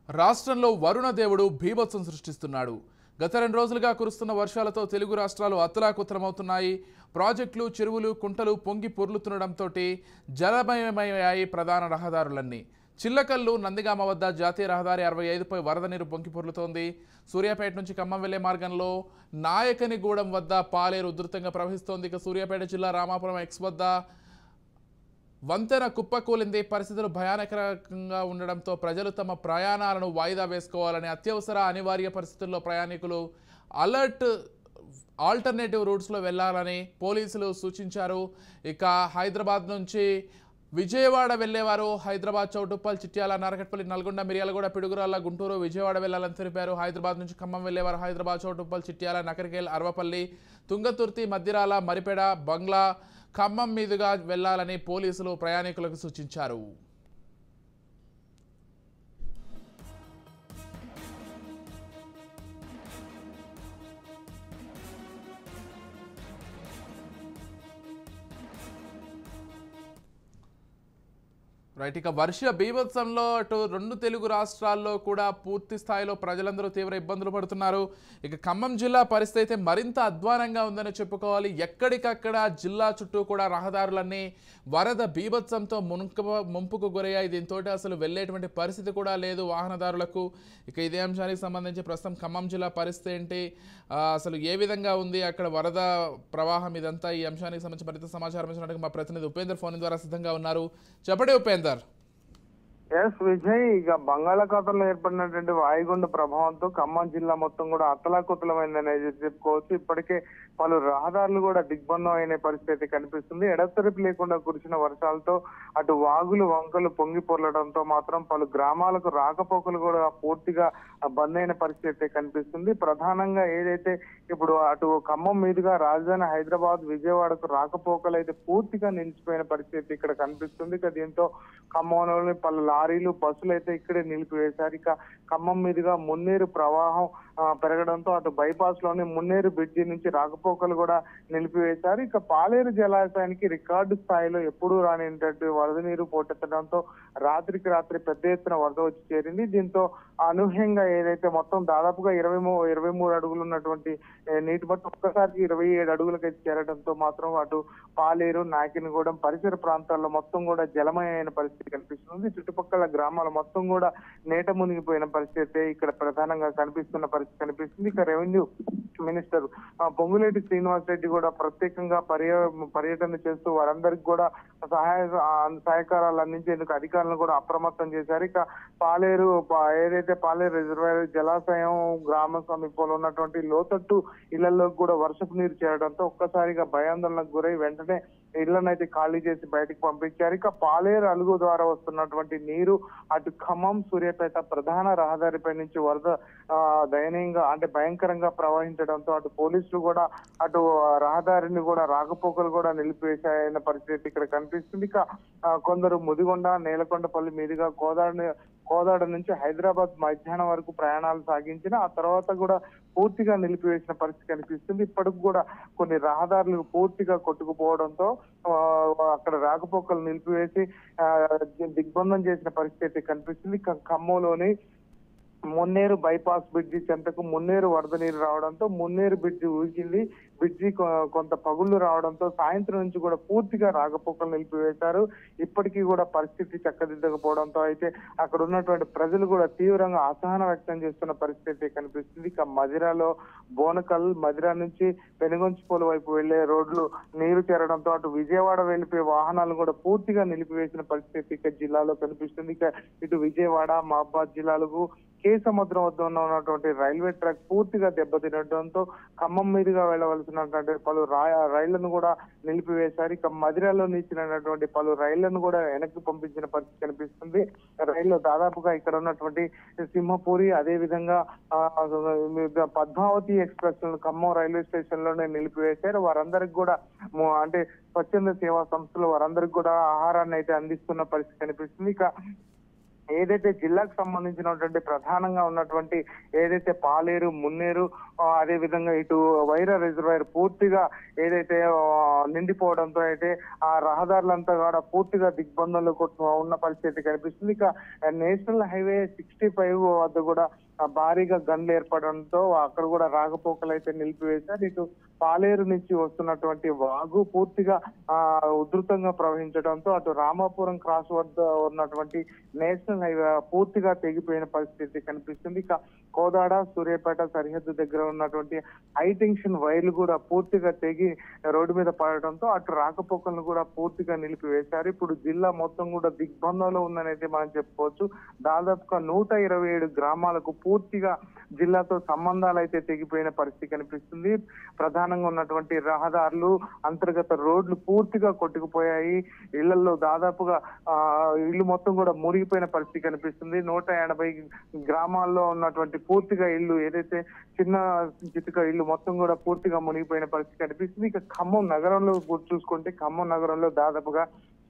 రాష్ట్రంలో వరుణ దేవుడు భీభత్సం సృష్టిస్తున్నాడు గత రెండు రోజులుగా కురుస్తున్న వర్షాలతో తెలుగు రాష్ట్రాలు అతలాకుతలమవుతున్నాయి ప్రాజెక్టులు చెరువులు కుంటలు పొంగి పొర్లుతుండడంతో జలమయమయ్యాయి ప్రధాన రహదారులన్నీ చిల్లకల్లు నందిగామ వద్ద జాతీయ రహదారి అరవై ఐదుపై వరద నీరు పొంగి పొర్లుతోంది సూర్యాపేట నుంచి ఖమ్మం వెళ్లే మార్గంలో నాయకనిగూడెం వద్ద పాలేరు ఉధృతంగా ప్రవహిస్తోంది ఇక సూర్యాపేట జిల్లా రామాపురం ఎక్స్ వద్ద వంతెన కుప్పకూలింది పరిస్థితులు భయానకంగా ఉండడంతో ప్రజలు తమ ప్రయాణాలను వాయిదా వేసుకోవాలని అత్యవసర అనివార్య పరిస్థితుల్లో ప్రయాణికులు అలర్ట్ ఆల్టర్నేటివ్ రూట్స్లో వెళ్ళాలని పోలీసులు సూచించారు ఇక హైదరాబాద్ నుంచి విజయవాడ వెళ్ళేవారు హైదరాబాద్ చౌటుప్పల్ చిట్యాల నారకట్పల్లి నల్గొండ మిర్యాలగూడ పిడుగురాళ్ళ గుంటూరు విజయవాడ వెళ్ళాలని తెలిపారు హైదరాబాద్ నుంచి ఖమ్మం వెళ్ళేవారు హైదరాబాద్ చౌటుప్పల్ చిట్యాల నకరికేల్ అరవపల్లి తుంగతుర్తి మద్దిరాల మరిపెడ బంగ్లా ఖమ్మం మీదుగా వెళ్లాలని పోలీసులు ప్రయాణికులకు సూచించారు రైట్ ఇక వర్ష బీభత్సంలో అటు రెండు తెలుగు రాష్ట్రాల్లో కూడా పూర్తి స్థాయిలో ప్రజలందరూ తీవ్ర ఇబ్బందులు పడుతున్నారు ఇక ఖమ్మం జిల్లా పరిస్థితి అయితే మరింత అధ్వానంగా ఉందని చెప్పుకోవాలి ఎక్కడికక్కడ జిల్లా చుట్టూ కూడా రహదారులన్నీ వరద బీభత్సంతో మునుక ముంపుకు గురయ్యాయి దీంతో అసలు వెళ్ళేటువంటి పరిస్థితి కూడా లేదు వాహనదారులకు ఇక ఇదే అంశానికి సంబంధించి ప్రస్తుతం ఖమ్మం జిల్లా పరిస్థితి ఏంటి ఆ, అసలు ఏ విధంగా ఉంది అక్కడ వరద ప్రవాహం ఇదంతా ఈ అంశానికి సంబంధించి మరింత సమాచారం ఇచ్చినట్టుగా మా ప్రతినిధి ఉపేందర్ ఫోన్ ద్వారా సిద్ధంగా ఉన్నారు చెప్పండి ఉపేందర్ ఎస్ విజయ్ ఇక బంగాళాఖాతంలో ఏర్పడినటువంటి వాయుగుండ ప్రభావంతో ఖమ్మం జిల్లా మొత్తం కూడా అతలాకుతలమైందని చెప్పుకోవచ్చు ఇప్పటికే పలు రహదారులు కూడా దిగ్బంధం అయిన పరిస్థితి కనిపిస్తుంది ఎడతెరిపి లేకుండా కురిసిన వర్షాలతో అటు వాగులు వంకలు పొంగి పొర్లడంతో మాత్రం పలు గ్రామాలకు రాకపోకలు కూడా పూర్తిగా బంద్ అయిన పరిస్థితి కనిపిస్తుంది ప్రధానంగా ఏదైతే ఇప్పుడు అటు ఖమ్మం మీదుగా రాజధాని హైదరాబాద్ విజయవాడకు రాకపోకలు అయితే పూర్తిగా నిలిచిపోయిన పరిస్థితి ఇక్కడ కనిపిస్తుంది ఇక దీంతో ఖమ్మంలోని పలు లారీలు బస్సులు అయితే ఇక్కడే నిలిపివేశారు ఇక ఖమ్మం మీదుగా మున్నేరు ప్రవాహం ఆ, పెరగడంతో అటు బైపాస్ లోని మున్నేరు బ్రిడ్జి నుంచి రాకపోకలు కూడా నిలిపివేశారు ఇక పాలేరు జలాశయానికి రికార్డు స్థాయిలో ఎప్పుడూ రానిటువంటి వరద నీరు పోటెత్తడంతో రాత్రికి రాత్రి పెద్ద ఎత్తున వరద వచ్చి చేరింది దీంతో అనూహ్యంగా ఏదైతే మొత్తం దాదాపుగా ఇరవై మూ ఇరవై మూడు అడుగులు ఉన్నటువంటి ఏ, నీటి మట్టం ఒక్కసారికి ఇరవై ఏడు అడుగులకైతే చేరడంతో మాత్రం అటు పాలేరు నాకినగూడెం పరిసర ప్రాంతాల్లో మొత్తం కూడా జలమయమైన పరిస్థితి కనిపిస్తుంది చుట్టుపక్కల గ్రామాలు మొత్తం కూడా నేట మునిగిపోయిన పరిస్థితి ఇక్కడ ప్రధానంగా కనిపిస్తున్న పరిస్థితి కనిపిస్తుంది ఇక రెవెన్యూ మినిస్టర్ ఆ, పొంగులేటి శ్రీనివాస్ రెడ్డి కూడా ప్రత్యేకంగా పర్య పర్యటన చేస్తూ వారందరికి కూడా సహాయ ఆ, సహకారాలు అందించేందుకు అధికారులను కూడా అప్రమత్తం చేశారు ఇక పాలేరు పా- ఏదైతే పాలేరు రిజర్వాయర్ జలాశయం గ్రామ సమీపంలో ఉన్నటువంటి లోతట్టు ఇళ్లలో కూడా వర్షపు నీరు చేరడంతో ఒక్కసారిగా భయాందోళనకు గురై వెంటనే ఇళ్లను అయితే ఖాళీ చేసి బయటకు పంపించారు ఇక పాలేరు అలుగు ద్వారా వస్తున్నటువంటి నీరు అటు ఖమ్మం సూర్యాపేట ప్రధాన రహదారిపై నుంచి వరద ఆ, దయనీయంగా అంటే భయంకరంగా ప్రవహించడంతో అటు పోలీసులు కూడా అటు ఆ, రహదారిని కూడా రాకపోకలు కూడా నిలిపివేసాయన్న పరిస్థితి ఇక్కడ కనిపిస్తుంది ఇక ఆ, కొందరు ముదిగొండ నేలకొండపల్లి మీదుగా కోదాడ కోదాడ నుంచి హైదరాబాద్ మధ్యాహ్నం వరకు ప్రయాణాలు సాగించిన ఆ తర్వాత కూడా పూర్తిగా నిలిపివేసిన పరిస్థితి కనిపిస్తుంది ఇప్పటికి కూడా కొన్ని రహదారులు పూర్తిగా కొట్టుకుపోవడంతో ఆ, అక్కడ రాకపోకలు నిలిపివేసి ఆ, దిగ్బంధం చేసిన పరిస్థితి కనిపిస్తుంది ఇక ఖమ్మంలోని మున్నేరు బైపాస్ బ్రిడ్జి చెంతకు మున్నేరు వరద నీరు రావడంతో మున్నేరు బ్రిడ్జి ఊగింది బ్రిడ్జి కొ- కొంత పగుళ్లు రావడంతో సాయంత్రం నుంచి కూడా పూర్తిగా రాకపోకలు నిలిపివేశారు ఇప్పటికీ కూడా పరిస్థితి చక్కదిద్దకపోవడంతో అయితే అక్కడ ఉన్నటువంటి ప్రజలు కూడా తీవ్రంగా అసహనం వ్యక్తం చేస్తున్న పరిస్థితి కనిపిస్తుంది ఇక మదిరాలో బోనకల్ మదిరా నుంచి పెనుగొంచిపోలు వైపు వెళ్లే రోడ్లు నీరు చేరడంతో అటు విజయవాడ వెళ్ళిపోయే వాహనాలు కూడా పూర్తిగా నిలిపివేసిన పరిస్థితి ఇక జిల్లాలో కనిపిస్తుంది ఇక ఇటు విజయవాడ మహబాద్ జిల్లాలకు కే సముద్రం వద్ద ఉన్న ఉన్నటువంటి రైల్వే ట్రాక్ పూర్తిగా దెబ్బతినడంతో ఖమ్మం మీదుగా వెళ్ళవలసినటువంటి పలు రా- రైళ్లను కూడా నిలిపివేశారు ఇక మదిరాలో నిలిచినటువంటి పలు రైళ్లను కూడా వెనక్కి పంపించిన పరిస్థితి కనిపిస్తుంది రైలు దాదాపుగా ఇక్కడ ఉన్నటువంటి సింహపూరి అదే విధంగా ఆ, పద్మావతి ఎక్స్ప్రెస్ లను ఖమ్మం రైల్వే స్టేషన్ లోనే నిలిపివేశారు వారందరికి కూడా ము- అంటే స్వచ్ఛంద సేవా సంస్థలు వారందరికి కూడా ఆహారాన్ని అయితే అందిస్తున్న పరిస్థితి కనిపిస్తుంది ఇక ఏదైతే జిల్లాకు సంబంధించినటువంటి ప్రధానంగా ఉన్నటువంటి ఏదైతే పాలేరు మున్నేరు ఆ, అదే విధంగా ఇటు వైరా రిజర్వాయర్ పూర్తిగా ఏదైతే ఆ, నిండిపోవడంతో అయితే ఆ రహదారులంతా కూడా పూర్తిగా దిగ్బంధంలో కొట్టు- ఉన్న పరిస్థితి కనిపిస్తుంది ఇక నేషనల్ హైవే సిక్స్టీ ఫైవ్ వద్ద కూడా ఆ, భారీగా గన్లు ఏర్పడడంతో అక్కడ కూడా రాకపోకలు అయితే నిలిపివేశారు ఇటు పాలేరు నుంచి వస్తున్నటువంటి వాగు పూర్తిగా ఆ ఉధృతంగా ప్రవహించడంతో అటు రామాపురం క్రాస్ వద్ద ఉన్నటువంటి నేషనల్ హైవే పూర్తిగా తెగిపోయిన పరిస్థితి కనిపిస్తుంది ఇక కోదాడ సూర్యాపేట సరిహద్దు దగ్గర ఉన్నటువంటి హై టెన్షన్ వైర్లు కూడా పూర్తిగా తెగి రోడ్డు మీద పడడంతో అటు రాకపోకలను కూడా పూర్తిగా నిలిపివేశారు ఇప్పుడు జిల్లా మొత్తం కూడా దిగ్బంధంలో ఉందని అయితే మనం చెప్పుకోవచ్చు దాదాపుగా నూట ఇరవై ఏడు గ్రామాలకు పూర్తిగా జిల్లాతో సంబంధాలు అయితే తెగిపోయిన పరిస్థితి కనిపిస్తుంది ప్రధానంగా ఉన్నటువంటి రహదారులు అంతర్గత రోడ్లు పూర్తిగా కొట్టుకుపోయాయి ఇళ్లలో దాదాపుగా ఆ ఇల్లు మొత్తం కూడా మురిగిపోయిన పరిస్థితి కనిపిస్తుంది నూట ఎనభై గ్రామాల్లో ఉన్నటువంటి పూర్తిగా ఇల్లు ఏదైతే చిన్న చితుక ఇల్లు మొత్తం కూడా పూర్తిగా మునిగిపోయిన పరిస్థితి కనిపిస్తుంది ఇక ఖమ్మం నగరంలో చూసుకుంటే ఖమ్మం నగరంలో దాదాపుగా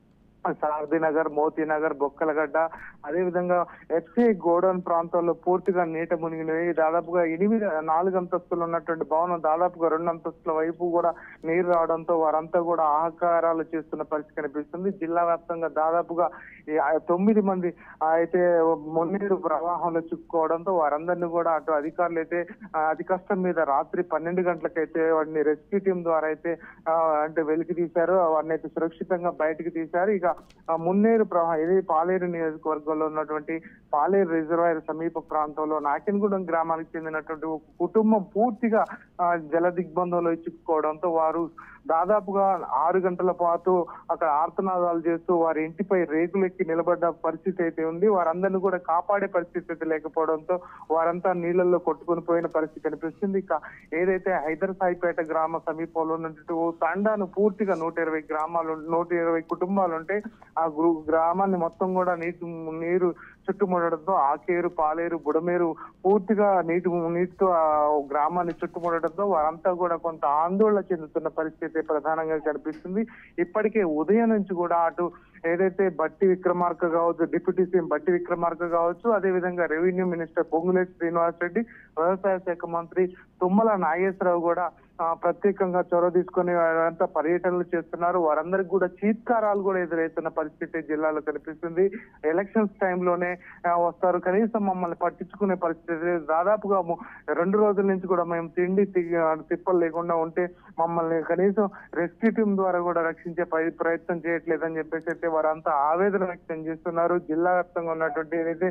సారథి నగర్ మోతీ నగర్ బొక్కలగడ్డ అదే విధంగా ఎఫ్సి గోడౌన్ ప్రాంతాల్లో పూర్తిగా నీట మునిగినవి దాదాపుగా ఎనిమిది నాలుగు అంతస్తులు ఉన్నటువంటి భవనం దాదాపుగా రెండు అంతస్తుల వైపు కూడా నీరు రావడంతో వారంతా కూడా ఆహాకారాలు చేస్తున్న పరిస్థితి కనిపిస్తుంది జిల్లా వ్యాప్తంగా దాదాపుగా ఈ ఆ తొమ్మిది మంది ఆ అయితే మున్నీరు ప్రవాహంలో చిక్కుకోవడంతో వారందరినీ కూడా అటు అధికారులు అయితే ఆ, అతి కష్టం మీద రాత్రి పన్నెండు గంటలకైతే వాడిని రెస్క్యూ టీం ద్వారా అయితే ఆ, అంటే వెలికి తీశారు వారిని అయితే సురక్షితంగా బయటికి తీశారు ఇక ఆ, మున్నేరు ప్రవాహం ఇది పాలేరు నియోజకవర్గంలో ఉన్నటువంటి పాలేరు రిజర్వాయర్ సమీప ప్రాంతంలో నాకినగూడెం గ్రామానికి చెందినటువంటి ఒక కుటుంబం పూర్తిగా ఆ, జల దిగ్బంధంలో చిక్కుకోవడంతో వారు దాదాపుగా ఆరు గంటల పాటు అక్కడ ఆర్తనాదాలు చేస్తూ వారి ఇంటిపై రేకులెక్కి నిలబడ్డ పరిస్థితి అయితే ఉంది వారందరినీ కూడా కాపాడే పరిస్థితి అయితే లేకపోవడంతో వారంతా నీళ్ళల్లో కొట్టుకుని పోయిన పరిస్థితి కనిపిస్తుంది ఇక ఏదైతే హైదర్ సాయిపేట గ్రామ సమీపంలో ఉన్నటువంటి ఓ తండాను పూర్తిగా నూట ఇరవై గ్రామాలు నూట ఇరవై కుటుంబాలు ఉంటే ఆ గ్రూ- గ్రామాన్ని మొత్తం కూడా నీటి నీరు చుట్టుముడడంతో ఆకేరు పాలేరు బుడమేరు పూర్తిగా నీటి నీటితో ఆ గ్రామాన్ని చుట్టుముడడంతో వారంతా కూడా కొంత ఆందోళన చెందుతున్న పరిస్థితి ప్రధానంగా కనిపిస్తుంది ఇప్పటికే ఉదయం నుంచి కూడా అటు ఏదైతే బట్టి విక్రమార్క కావచ్చు డిప్యూటీ సీఎం బట్టి విక్రమార్క కావచ్చు అదే విధంగా రెవెన్యూ మినిస్టర్ పొంగులేటి శ్రీనివాస్ రెడ్డి వ్యవసాయ శాఖ మంత్రి తుమ్మల నాగేశ్వరరావు కూడా ఆ, ప్రత్యేకంగా చొరవ తీసుకొని వారంతా పర్యటనలు చేస్తున్నారు వారందరికి కూడా చీత్కారాలు కూడా ఎదురవుతున్న పరిస్థితి జిల్లాలో కనిపిస్తుంది ఎలక్షన్స్ టైంలోనే ఆ, వస్తారు కనీసం మమ్మల్ని పట్టించుకునే పరిస్థితి లేదు. దాదాపుగా ము- రెండు రోజుల నుంచి కూడా మేము తిండి తి- ఆ, తిప్పలు లేకుండా ఉంటే మమ్మల్ని కనీసం రెస్క్యూ టీం ద్వారా కూడా రక్షించే పరి- ప్రయత్నం చేయట్లేదని చెప్పేసి అయితే వారంతా ఆవేదన వ్యక్తం చేస్తున్నారు జిల్లా వ్యాప్తంగా ఉన్నటువంటి ఏదైతే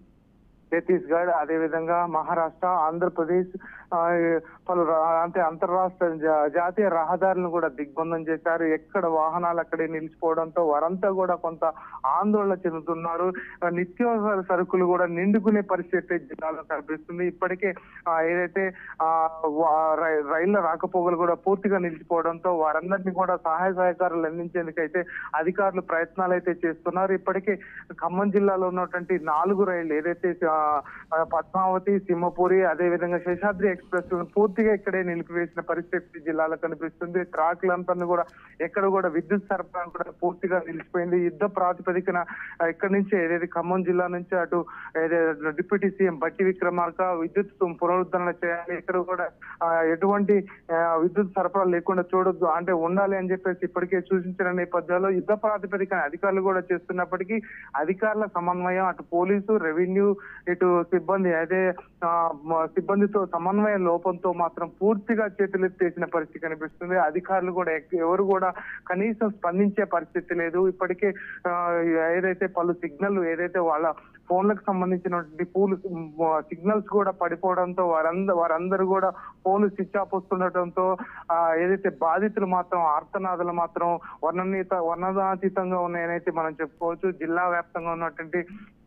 ఛత్తీస్గఢ్ అదే విధంగా మహారాష్ట్ర ఆంధ్రప్రదేశ్ ఆ, పలు రా- అంటే అంతర్రాష్ట్ర జా- జాతీయ రహదారులను కూడా దిగ్బంధం చేశారు ఎక్కడ వాహనాలు అక్కడే నిలిచిపోవడంతో వారంతా కూడా కొంత ఆందోళన చెందుతున్నారు ఆ, నిత్యావసర సరుకులు కూడా నిండుకునే పరిస్థితి జిల్లాలో కనిపిస్తుంది ఇప్పటికే ఆ, ఏదైతే ఆ వా- రై- రైళ్ల రాకపోకలు కూడా పూర్తిగా నిలిచిపోవడంతో వారందరినీ కూడా సహాయ సహకారాలు అందించేందుకైతే అధికారులు ప్రయత్నాలు అయితే చేస్తున్నారు ఇప్పటికే ఖమ్మం జిల్లాలో ఉన్నటువంటి నాలుగు రైళ్లు ఏదైతే ఆ, ఆ, పద్మావతి సింహపూరి అదే విధంగా శేషాద్రి ఎక్స్ప్రెస్ పూర్తిగా ఇక్కడే నిలిపివేసిన పరిస్థితి జిల్లాలో కనిపిస్తుంది ట్రాక్లంతా కూడా ఎక్కడ కూడా విద్యుత్ సరఫరా కూడా పూర్తిగా నిలిచిపోయింది యుద్ధ ప్రాతిపదికన ఆ, ఇక్కడి నుంచి ఏదైతే ఖమ్మం జిల్లా నుంచి అటు ఏదైతే డిప్యూటీ సీఎం బట్టి విక్రమార్క విద్యుత్ పునరుద్ధరణ చేయాలి ఇక్కడ కూడా ఆ, ఎటువంటి ఆ, విద్యుత్ సరఫరా లేకుండా చూడొద్దు అంటే ఉండాలి అని చెప్పేసి ఇప్పటికే సూచించిన నేపథ్యంలో యుద్ధ ప్రాతిపదికన అధికారులు కూడా చేస్తున్నప్పటికీ అధికారుల సమన్వయం అటు పోలీసు రెవెన్యూ ఇటు సిబ్బంది అదే ఆ, మ- సిబ్బందితో సమన్వయ లోపంతో మాత్రం పూర్తిగా చేతులెత్తేసిన పరిస్థితి కనిపిస్తుంది అధికారులు కూడా ఎక్- ఎవరు కూడా కనీసం స్పందించే పరిస్థితి లేదు ఇప్పటికే ఆ, ఏదైతే పలు సిగ్నల్ ఏదైతే వాళ్ళ ఫోన్లకు సంబంధించినటువంటి పూలు సిగ్నల్స్ కూడా పడిపోవడంతో వారందరూ వారందరూ కూడా ఫోన్లు స్విచ్ ఆఫ్ వస్తుండటంతో ఆ, ఏదైతే బాధితులు మాత్రం ఆర్తనాదులు మాత్రం వర్ణనీత వర్ణనాతీతంగా ఉన్నాయనైతే మనం చెప్పుకోవచ్చు జిల్లా వ్యాప్తంగా ఉన్నటువంటి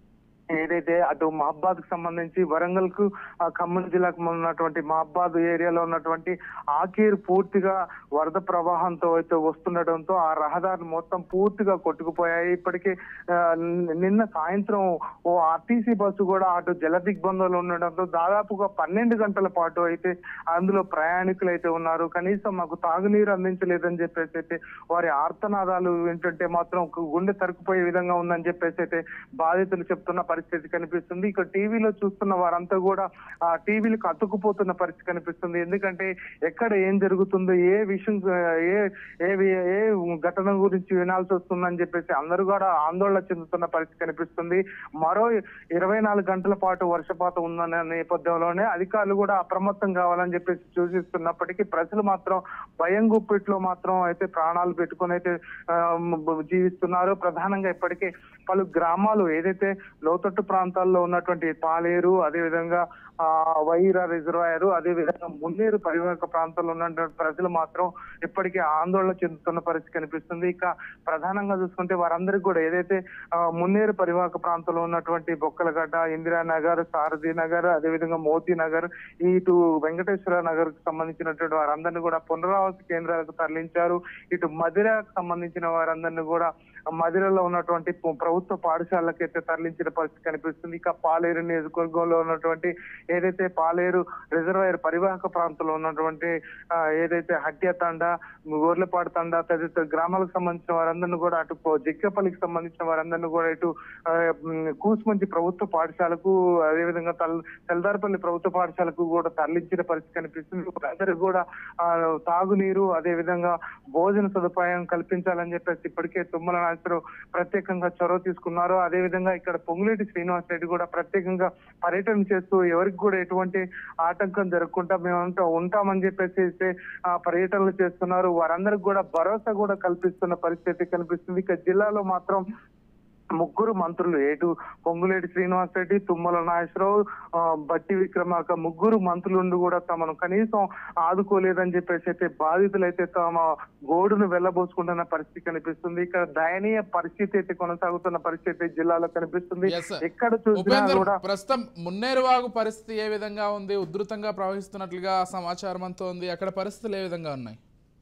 ఏదైతే అటు మహబాద్ కు సంబంధించి వరంగల్ కు ఆ ఖమ్మం జిల్లాకు ఉన్నటువంటి మహబాద్ ఏరియాలో ఉన్నటువంటి ఆకీర్ పూర్తిగా వరద ప్రవాహంతో అయితే వస్తుండటంతో ఆ రహదారులు మొత్తం పూర్తిగా కొట్టుకుపోయాయి ఇప్పటికే ఆ, నిన్న- నిన్న సాయంత్రం ఓ ఆర్టీసీ బస్సు కూడా అటు జల దిగ్బంధంలో ఉండడంతో దాదాపుగా పన్నెండు గంటల పాటు అయితే అందులో ప్రయాణికులు అయితే ఉన్నారు కనీసం మాకు తాగునీరు అందించలేదని చెప్పేసి అయితే వారి ఆర్తనాదాలు ఏంటంటే మాత్రం ఒక గుండె తరుకుపోయే విధంగా ఉందని చెప్పేసి అయితే బాధితులు చెప్తున్న పరిస్థితి కనిపిస్తుంది ఇక టీవీలో చూస్తున్న వారంతా కూడా ఆ టీవీలకు అతుక్కుపోతున్న పరిస్థితి కనిపిస్తుంది ఎందుకంటే ఎక్కడ ఏం జరుగుతుందో ఏ విషయం ఏ ఏ ఏ ఘటన గురించి వినాల్సి వస్తుందని చెప్పేసి అందరూ కూడా ఆందోళన చెందుతున్న పరిస్థితి కనిపిస్తుంది మరో ఇరవై నాలుగు గంటల పాటు వర్షపాతం ఉందన్న నేపథ్యంలోనే అధికారులు కూడా అప్రమత్తం కావాలని చెప్పేసి సూచిస్తున్నప్పటికీ ప్రజలు మాత్రం భయం గుప్పిట్లో మాత్రం అయితే ప్రాణాలు పెట్టుకొని అయితే ఆ, మ్, జీవిస్తున్నారు ప్రధానంగా ఇప్పటికే పలు గ్రామాలు ఏదైతే లోతట్టు ప్రాంతాల్లో ఉన్నటువంటి పాలేరు అదేవిధంగా ఆ వైరా రిజర్వాయర్ అదే విధంగా మున్నేరు పరివాహక ప్రాంతాల్లో ఉన్నటువంటి ప్రజలు మాత్రం ఇప్పటికీ ఆందోళన చెందుతున్న పరిస్థితి కనిపిస్తుంది ఇక ప్రధానంగా చూసుకుంటే వారందరికీ కూడా ఏదైతే ఆ, మున్నేరు పరివాహక ప్రాంతంలో ఉన్నటువంటి బొక్కలగడ్డ ఇందిరానగర్ సారథి నగర్ అదేవిధంగా మోతీ నగర్ ఇటు వెంకటేశ్వర నగర్ కు సంబంధించినటువంటి వారందరినీ కూడా పునరావాస కేంద్రాలకు తరలించారు ఇటు మధిరకు సంబంధించిన వారందరినీ కూడా మధిరలో ఉన్నటువంటి ప్ర- ప్రభుత్వ పాఠశాలకి అయితే తరలించిన పరిస్థితి కనిపిస్తుంది ఇక పాలేరు నియోజకవర్గంలో ఉన్నటువంటి ఏదైతే పాలేరు రిజర్వాయర్ పరివాహక ప్రాంతంలో ఉన్నటువంటి ఆ, ఏదైతే హట్య తండ గోర్లపాడు తండ తదితర గ్రామాలకు సంబంధించిన వారందరినీ కూడా అటు పో- జిక్కపల్లికి సంబంధించిన వారందరినీ కూడా ఇటు ఆ, మ్, కూసుమంచి ప్రభుత్వ పాఠశాలకు అదేవిధంగా తల్ తెల్దారపల్లి ప్రభుత్వ పాఠశాలకు కూడా తరలించిన పరిస్థితి కనిపిస్తుంది అందరికి కూడా ఆ, తాగునీరు అదే విధంగా భోజన సదుపాయం కల్పించాలని చెప్పేసి ఇప్పటికే తుమ్మల నాగేశ్వరరావు ప్రత్యేకంగా చొరవ తీసుకున్నారు అదే విధంగా ఇక్కడ పొంగులేటి శ్రీనివాస్ రెడ్డి కూడా ప్రత్యేకంగా పర్యటన చేస్తూ ఎవరికి కూడా ఎటువంటి ఆటంకం జరగకుండా మేము ఉంటా- ఉంటామని చెప్పేసి అయితే, ఆ పర్యటనలు చేస్తున్నారు వారందరికి కూడా భరోసా కూడా కల్పిస్తున్న పరిస్థితి కనిపిస్తుంది ఇక జిల్లాలో మాత్రం ముగ్గురు మంత్రులు ఏటు పొంగులేటి శ్రీనివాస్ రెడ్డి తుమ్మల నాగేశ్వరరావు ఆ, బట్టి విక్రమార్క ముగ్గురు మంత్రులుండి కూడా తమను కనీసం ఆదుకోలేదని చెప్పేసి అయితే బాధితులు అయితే తమ గోడును వెళ్ళబోసుకుంటున్న పరిస్థితి కనిపిస్తుంది ఇక్కడ దయనీయ పరిస్థితి అయితే కొనసాగుతున్న పరిస్థితి జిల్లాలో కనిపిస్తుంది Yes, sir. ఎక్కడ చూసినా ఉపేందర్ కూడా ప్రస్తుతం మున్నేరు వాగు పరిస్థితి ఏ విధంగా ఉంది ఉధృతంగా ప్రవహిస్తున్నట్లుగా సమాచారం అంతా ఉంది అక్కడ పరిస్థితులు ఏ విధంగా ఉన్నాయి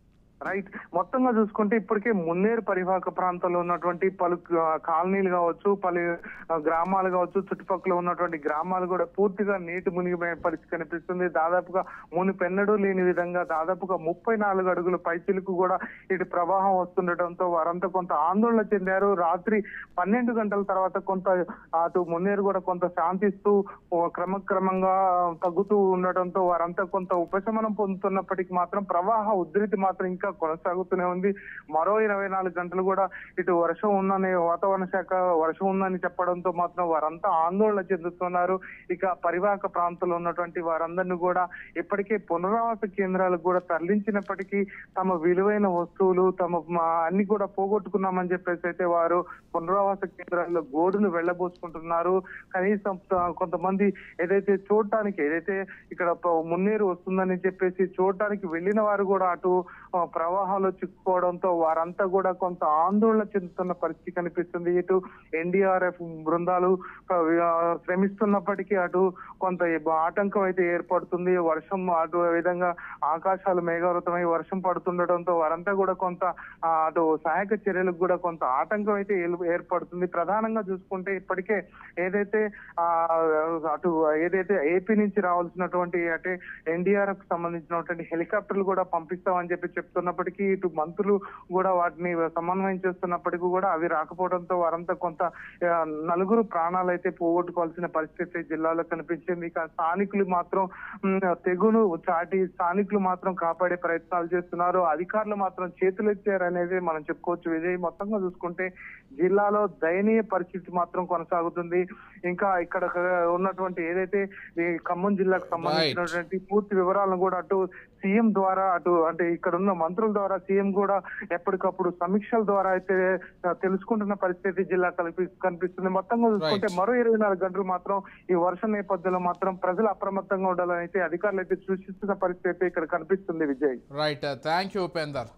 రైట్ మొత్తంగా చూసుకుంటే ఇప్పటికే మున్నేరు పరివాహక ప్రాంతంలో ఉన్నటువంటి పలు ఆ, కాలనీలు కావచ్చు పలు ఆ, గ్రామాలు కావచ్చు చుట్టుపక్కల ఉన్నటువంటి గ్రామాలు కూడా పూర్తిగా నీటి మునిగిపోయే పరిస్థితి కనిపిస్తుంది దాదాపుగా మునిపెన్నడూ లేని విధంగా దాదాపుగా ముప్పై నాలుగు అడుగుల పైచిలకు కూడా ఇటు ప్రవాహం వస్తుండటంతో వారంతా కొంత ఆందోళన చెందారు రాత్రి పన్నెండు గంటల తర్వాత కొంత అటు మున్నేరు కూడా కొంత శాంతిస్తూ ఓ క్రమక్రమంగా తగ్గుతూ ఉండటంతో వారంతా కొంత ఉపశమనం పొందుతున్నప్పటికీ మాత్రం ప్రవాహ ఉధృతి మాత్రం ఇంకా కొనసాగుతూనే ఉంది మరో ఇరవై నాలుగు గంటలు కూడా ఇటు వర్షం ఉందని వాతావరణ శాఖ వర్షం ఉందని చెప్పడంతో మాత్రం వారంతా ఆందోళన చెందుతున్నారు ఇక పరివాహక ప్రాంతంలో ఉన్నటువంటి వారందరినీ కూడా ఇప్పటికే పునరావాస కేంద్రాలకు కూడా తరలించినప్పటికీ తమ విలువైన వస్తువులు తమ మా అన్ని కూడా పోగొట్టుకున్నామని చెప్పేసి అయితే వారు పునరావాస కేంద్రాల్లో గోడును వెళ్ళబోసుకుంటున్నారు కనీసం త- కొంతమంది ఏదైతే చూడటానికి ఏదైతే ఇక్కడ ప- మున్నేరు వస్తుందని చెప్పేసి చూడటానికి వెళ్ళిన వారు కూడా అటు ఆ, ప్రవాహంలో చిక్కుకోవడంతో వారంతా కూడా కొంత ఆందోళన చెందుతున్న పరిస్థితి కనిపిస్తుంది ఇటు ఎన్డీఆర్ఎఫ్ బృందాలు ఆ, శ్రమిస్తున్నప్పటికీ అటు కొంత ఆటంకం అయితే ఏర్పడుతుంది వర్షం అటు విధంగా ఆకాశాలు మేఘావృతమై వర్షం పడుతుండటంతో వారంతా కూడా కొంత ఆ, అటు సహాయక చర్యలకు కూడా కొంత ఆటంకం అయితే ఏలు- ఏర్పడుతుంది ప్రధానంగా చూసుకుంటే ఇప్పటికే ఏదైతే ఆ అటు ఏదైతే ఏపీ నుంచి రావాల్సినటువంటి అంటే ఎన్డీఆర్ఎఫ్ సంబంధించినటువంటి హెలికాప్టర్లు కూడా పంపిస్తామని చెప్పి చెప్తున్నప్పటికీ ఇటు మంత్రులు కూడా వాటిని సమన్వయం చేస్తున్నప్పటికీ కూడా అవి రాకపోవడంతో వారంతా కొంత ఆ, నలుగురు ప్రాణాలు అయితే పోగొట్టుకోవాల్సిన పరిస్థితి జిల్లాలో కనిపించింది ఇక స్థానికులు మాత్రం ఉమ్, తెగును చాటి స్థానికులు మాత్రం కాపాడే ప్రయత్నాలు చేస్తున్నారు అధికారులు మాత్రం చేతులెత్తారు అనేది మనం చెప్పుకోవచ్చు విజయ్ మొత్తంగా చూసుకుంటే జిల్లాలో దయనీయ పరిస్థితి మాత్రం కొనసాగుతుంది ఇంకా ఇక్కడ ఉన్నటువంటి ఏదైతే ఈ ఖమ్మం జిల్లాకు సంబంధించినటువంటి పూర్తి వివరాలను కూడా అటు సీఎం ద్వారా అటు అంటే ఇక్కడ ఉన్న మంత్రుల ద్వారా సీఎం కూడా ఎప్పటికప్పుడు సమీక్షల ద్వారా అయితే ఆ, తెలుసుకుంటున్న పరిస్థితి జిల్లా కల్పి కనిపిస్తుంది మొత్తంగా చూసుకుంటే మరో ఇరవై నాలుగు గంటలు మాత్రం ఈ వర్షం నేపథ్యంలో మాత్రం ప్రజలు అప్రమత్తంగా ఉండాలని అయితే అధికారులు అయితే సూచిస్తున్న పరిస్థితి అయితే ఇక్కడ కనిపిస్తుంది Vijay right thank you Upender